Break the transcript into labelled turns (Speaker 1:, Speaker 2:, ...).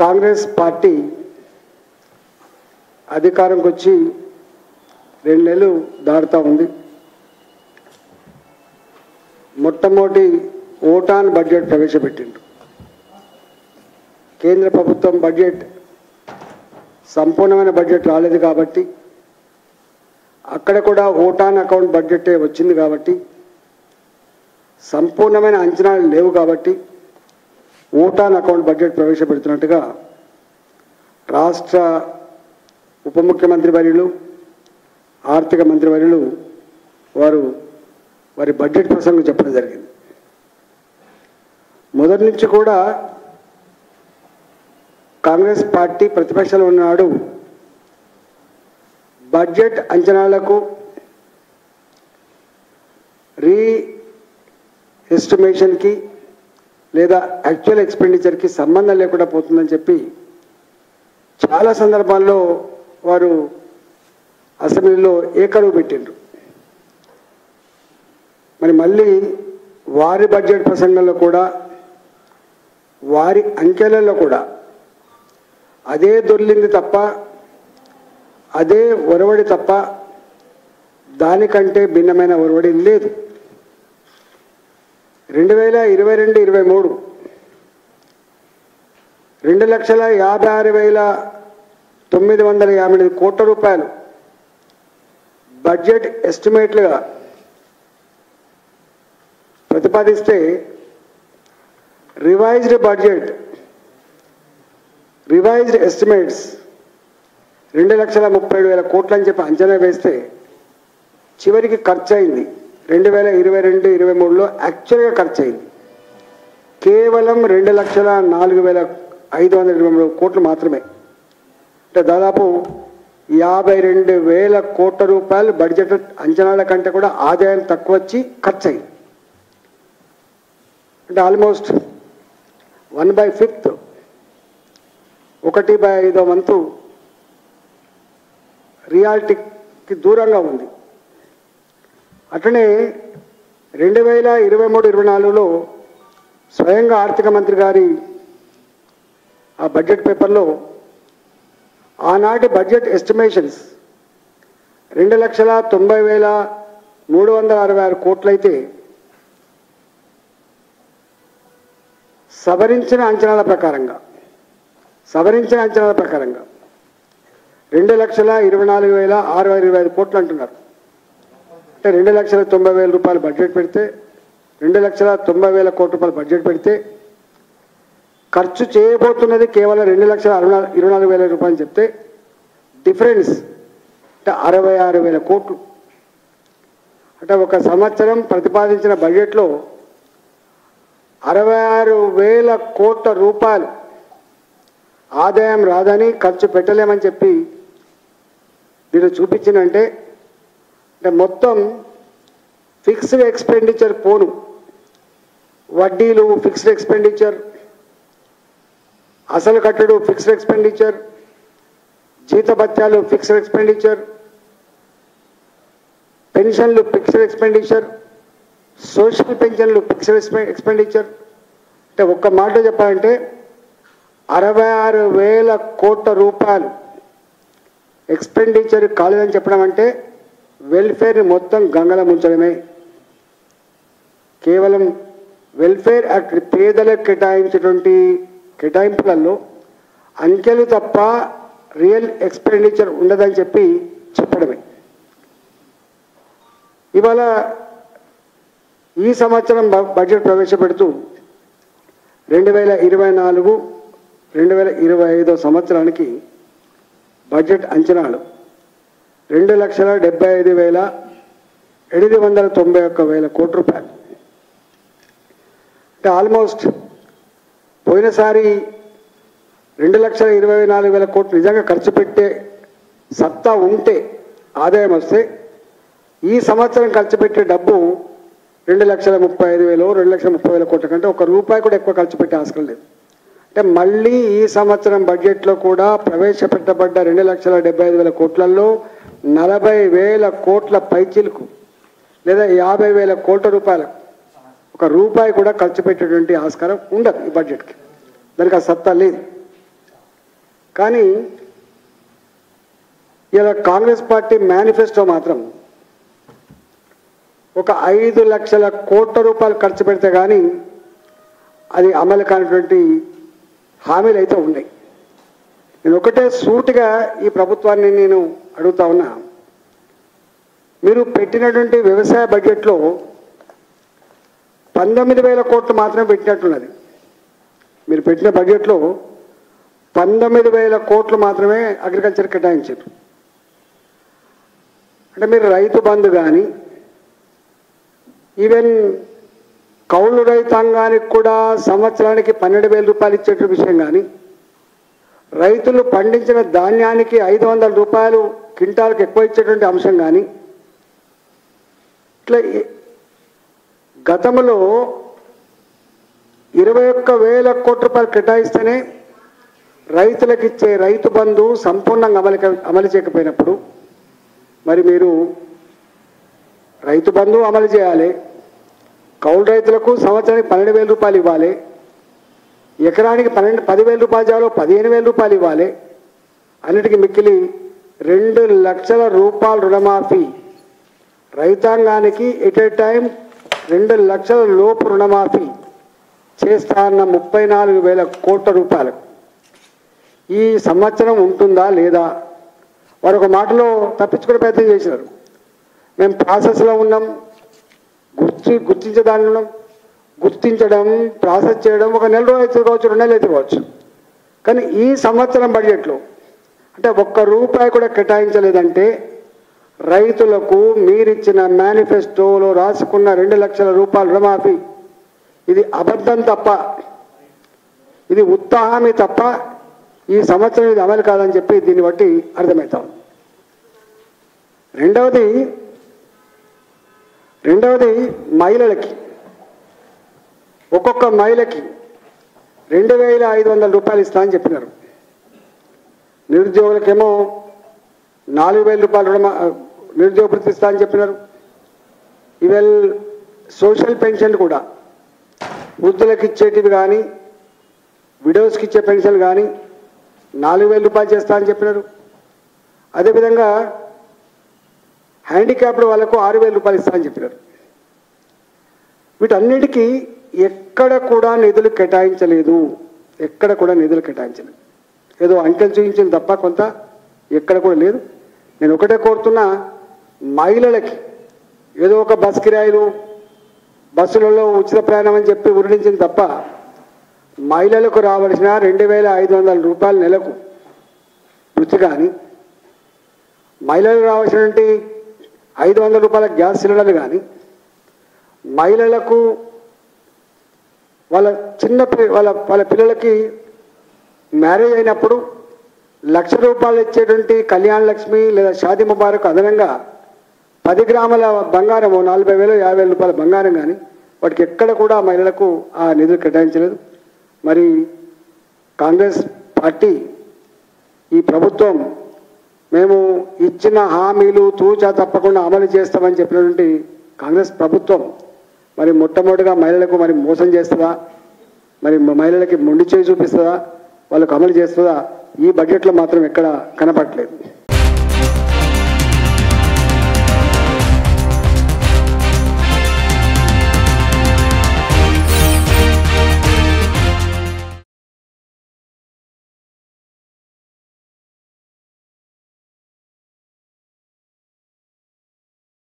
Speaker 1: Congress party అధికారంకి వచ్చి రెండు నెలలు దాడుతూ ఉంది మొట్టమొదటి ఓటాన్ బడ్జెట్ ప్రవేశపెట్టిండు కేంద్ర ప్రభుత్వం బడ్జెట్ సంపూర్ణమైన బడ్జెట్ రాలేదు కాబట్టి అక్కడ కూడా ఓటాన్ అకౌంట్ బడ్జెటే వచ్చింది కాబట్టి సంపూర్ణమైన అంచనాలు లేవు కాబట్టి ఓటాన్ అకౌంట్ బడ్జెట్ ప్రవేశపెడుతున్నట్టుగా రాష్ట్ర ఉప ముఖ్యమంత్రి వర్యులు ఆర్థిక మంత్రి వర్యులు వారు వారి బడ్జెట్ ప్రసంగం చెప్పడం జరిగింది మొదటి నుంచి కూడా కాంగ్రెస్ పార్టీ ప్రతిపక్షంలో ఉన్నాడు బడ్జెట్ అంచనాలకు రీ ఎస్టిమేషన్కి లేదా యాక్చువల్ ఎక్స్పెండిచర్కి సంబంధం లేకుండా పోతుందని చెప్పి చాలా సందర్భాల్లో వారు అసెంబ్లీలో ఏకరువు పెట్టిండ్రు మరి మళ్ళీ వారి బడ్జెట్ ప్రసంగంలో కూడా వారి అంకెలలో కూడా అదే దొర్లింది తప్ప అదే ఒరవడి తప్ప దానికంటే భిన్నమైన ఒరవడి లేదు రెండు వేల ఇరవై రెండు ఇరవై మూడు రెండు లక్షల యాభై ఆరు వేల తొమ్మిది వందల యాభై ఎనిమిది కోట్ల రూపాయలు బడ్జెట్ ఎస్టిమేట్లుగా ప్రతిపాదిస్తే రివైజ్డ్ బడ్జెట్ రివైజ్డ్ ఎస్టిమేట్స్ రెండు లక్షల ముప్పై ఏడు వేల కోట్లు అని చెప్పి అంచనా వేస్తే చివరికి ఖర్చు అయింది రెండు వేల ఇరవై రెండు ఇరవై మూడులో యాక్చువల్గా ఖర్చు అయింది కేవలం రెండు లక్షల నాలుగు వేల ఐదు వందల ఇరవై మూడు కోట్లు మాత్రమే అంటే దాదాపు యాభై రెండు వేల కోట్ల రూపాయలు బడ్జెట్ అంచనాల కంటే కూడా ఆదాయం తక్కువ వచ్చి ఖర్చు అయింది అంటే ఆల్మోస్ట్ వన్ బై ఫిఫ్త్ ఒకటి బై ఐదో వంతు రియాలిటీకి దూరంగా ఉంది అట్లనే రెండు వేల ఇరవై మూడు ఇరవై నాలుగులో స్వయంగా ఆర్థిక మంత్రి గారి ఆ బడ్జెట్ పేపర్లో ఆనాటి బడ్జెట్ ఎస్టిమేషన్స్ రెండు లక్షల తొంభై వేల మూడు వందల అరవై ఆరు కోట్లయితే సవరించిన అంచనాల ప్రకారంగా సవరించిన అంచనాల ప్రకారంగా రెండు లక్షల ఇరవై నాలుగు వేల ఆరు వందల ఇరవై ఐదు కోట్లు అంటున్నారు అంటే రెండు లక్షల తొంభై వేల రూపాయలు బడ్జెట్ పెడితే రెండు లక్షల తొంభై వేల కోట్ల రూపాయలు బడ్జెట్ పెడితే ఖర్చు చేయబోతున్నది కేవలం రెండు లక్షల అరవై నాలుగు ఇరవై నాలుగు వేల రూపాయలు చెప్తే డిఫరెన్స్ అంటే అరవై ఆరు వేల కోట్లు అంటే ఒక సంవత్సరం ప్రతిపాదించిన బడ్జెట్లో అరవై ఆరు వేల కోట్ల రూపాయలు ఆదాయం రాదని ఖర్చు పెట్టలేమని చెప్పి దీన్ని చూపించిందంటే అంటే మొత్తం ఫిక్స్డ్ ఎక్స్పెండిచర్ పోను వడ్డీలు ఫిక్స్డ్ ఎక్స్పెండిచర్ అసలు కట్టడు ఫిక్స్డ్ ఎక్స్పెండిచర్ జీతభత్యాలు ఫిక్స్డ్ ఎక్స్పెండిచర్ పెన్షన్లు ఫిక్స్డ్ ఎక్స్పెండిచర్ సోషల్ పెన్షన్లు ఫిక్స్డ్ ఎక్స్పెండిచర్ అంటే ఒక్క మాట చెప్పాలంటే అరవై ఆరు వేల కోట్ల రూపాయలు ఎక్స్పెండిచర్ కాలేదని చెప్పడం అంటే వెల్ఫేర్ మొత్తం గంగల ముంచడమే కేవలం వెల్ఫేర్ యాక్ట్ పేదలకు కేటాయించినటువంటి కేటాయింపులలో అంకెలు తప్ప రియల్ ఎక్స్పెండిచర్ ఉండదని చెప్పి చెప్పడమే ఇవాళ ఈ సంవత్సరం బ- బడ్జెట్ ప్రవేశపెడుతూ రెండు వేల ఇరవై నాలుగు రెండు వేల ఇరవై ఐదో సంవత్సరానికి బడ్జెట్ అంచనాలు రెండు లక్షల డెబ్బై ఐదు వేల ఎనిమిది వందల తొంభై ఒక్క వేల కోట్ల రూపాయలు అంటే ఆల్మోస్ట్ పోయినసారి రెండు లక్షల ఇరవై నాలుగు వేల కోట్లు నిజంగా ఖర్చు పెట్టే సత్తా ఉంటే ఆదాయం వస్తే ఈ సంవత్సరం ఖర్చు పెట్టే డబ్బు రెండు లక్షల ముప్పై ఐదు వేలు రెండు లక్షల ముప్పై వేల కోట్ల కంటే ఒక రూపాయి కూడా ఎక్కువ ఖర్చు పెట్టే ఆస్కారం లేదు అంటే మళ్ళీ ఈ సంవత్సరం బడ్జెట్లో కూడా ప్రవేశపెట్టబడ్డ రెండు లక్షల డెబ్బై ఐదు వేల కోట్లలో నలభై వేల కోట్ల పైచిలకు లేదా యాభై వేల కోట్ల రూపాయలు ఒక రూపాయి కూడా ఖర్చు పెట్టేటువంటి ఆస్కారం ఉండదు ఈ బడ్జెట్కి దానికి ఆ సత్తా లేదు కానీ ఇలా కాంగ్రెస్ పార్టీ మేనిఫెస్టో మాత్రం ఒక ఐదు లక్షల కోట్ల రూపాయలు ఖర్చు పెడితే కానీ అది అమలు కానటువంటి హామీలు అయితే ఉన్నాయి నేను ఒకటే సూటిగా ఈ ప్రభుత్వాన్ని నేను అడుగుతా ఉన్నా మీరు పెట్టినటువంటి వ్యవసాయ బడ్జెట్లో పంతొమ్మిది వేల కోట్లు మాత్రమే పెట్టినట్టున్నది మీరు పెట్టిన బడ్జెట్లో పంతొమ్మిది వేల కోట్లు మాత్రమే అగ్రికల్చర్ కేటాయించారు అంటే మీరు రైతు బంధు కానీ ఈవెన్ కౌలు రైతాంగానికి కూడా సంవత్సరానికి పన్నెండు వేల రూపాయలు ఇచ్చే విషయం కానీ రైతులు పండించిన ధాన్యానికి ఐదు వందల రూపాయలు క్వింటాల్కి ఎక్కువ ఇచ్చేటువంటి అంశం కానీ ఇట్లా ఈ- గతంలో ఇరవై ఒక్క వేల కోట్ల రూపాయలు కేటాయిస్తేనే రైతులకు ఇచ్చే రైతు బంధు సంపూర్ణంగా అమలు అమలు చేయకపోయినప్పుడు మరి మీరు రైతు బంధు అమలు చేయాలి కౌలు రైతులకు సంవత్సరానికి పన్నెండు వేల రూపాయలు ఇవ్వాలి ఎకరానికి పన్నెండు పదివేల రూపాయలు చేయాలో పదిహేను వేల రూపాయలు ఇవ్వాలి అన్నిటికీ మిక్కిలి రెండు లక్షల రూపాయల రుణమాఫీ రైతాంగానికి ఎట్ ఏ టైం రెండు లక్షల లోపు రుణమాఫీ చేస్తా అన్న ముప్పై నాలుగు వేల కోట్ల రూపాయలు ఈ సంవత్సరం ఉంటుందా లేదా వారు ఒక మాటలో తప్పించుకునే ప్రయత్నం చేసినారు మేము ప్రాసెస్లో ఉన్నాం గుర్తి గుర్తించే దానిలో ఉన్నాం గుర్తించడం ప్రాసెస్ చేయడం ఒక నెల రోజులు అయితే కావచ్చు రెండు నెలలు అయితే కావచ్చు కానీ ఈ సంవత్సరం బడ్జెట్లో అంటే ఒక్క రూపాయి కూడా కేటాయించలేదంటే రైతులకు మీరిచ్చిన మేనిఫెస్టోలో రాసుకున్న రెండు లక్షల రూపాయల రుణమాఫీ ఇది అబద్ధం తప్ప ఇది ఉత్సాహమే తప్ప ఈ సంవత్సరం ఇది అమలు కాదని చెప్పి దీన్ని బట్టి అర్థమవుతాం రెండవది రెండవది మహిళలకి ఒక్కొక్క మహిళకి రెండు వేల ఐదు వందల రూపాయలు ఇస్తా అని చెప్పినారు నిరుద్యోగులకేమో నాలుగు వేల రూపాయలు రుణ నిరుద్యోగ భృతి ఇస్తా అని చెప్పినారు ఈవెల్ సోషల్ పెన్షన్ కూడా వృద్ధులకు ఇచ్చేటివి కానీ విడోస్కి ఇచ్చే పెన్షన్ కానీ నాలుగు వేల రూపాయలు చేస్తా అని చెప్పినారు అదేవిధంగా హ్యాండిక్యాప్డ్ వాళ్ళకు ఆరు వేల రూపాయలు ఇస్తా అని చెప్పినారు వీటన్నిటికీ ఎక్కడ కూడా నిధులు కేటాయించలేదు ఎక్కడ కూడా నిధులు కేటాయించలేదు ఏదో అంకెలు చూపించింది తప్ప కొంత ఎక్కడ కూడా లేదు నేను ఒకటే కోరుతున్నా మహిళలకి ఏదో ఒక బస్ కిరాయిలు బస్సులలో ఉచిత ప్రయాణం అని చెప్పి ఉరిడించింది తప్ప మహిళలకు రావాల్సిన రెండు వేల ఐదు వందల రూపాయల నెలకు వృత్తి కానీ మహిళలకు రావాల్సినటువంటి ఐదు వందల రూపాయల గ్యాస్ సిలిండర్లు కానీ మహిళలకు వాళ్ళ చిన్న పి- వాళ్ళ వాళ్ళ పిల్లలకి మ్యారేజ్ అయినప్పుడు లక్ష రూపాయలు ఇచ్చేటువంటి కళ్యాణ లక్ష్మి లేదా షాదీ ముబారక్ అదనంగా పది గ్రాముల బంగారం నలభై వేలు యాభై వేల రూపాయల బంగారం కానీ వాటికి ఎక్కడ కూడా మహిళలకు ఆ నిధులు కేటాయించలేదు మరి కాంగ్రెస్ పార్టీ ఈ ప్రభుత్వం మేము ఇచ్చిన హామీలు తూచా తప్పకుండా అమలు చేస్తామని చెప్పినటువంటి కాంగ్రెస్ ప్రభుత్వం మరి మొట్టమొదటిగా మహిళలకు మరి మోసం చేస్తుందా మరి మహిళలకి మొండి చేయి చూపిస్తుందా వాళ్ళకు అమలు చేస్తుందా ఈ బడ్జెట్లో మాత్రం ఎక్కడ కనపడట్లేదు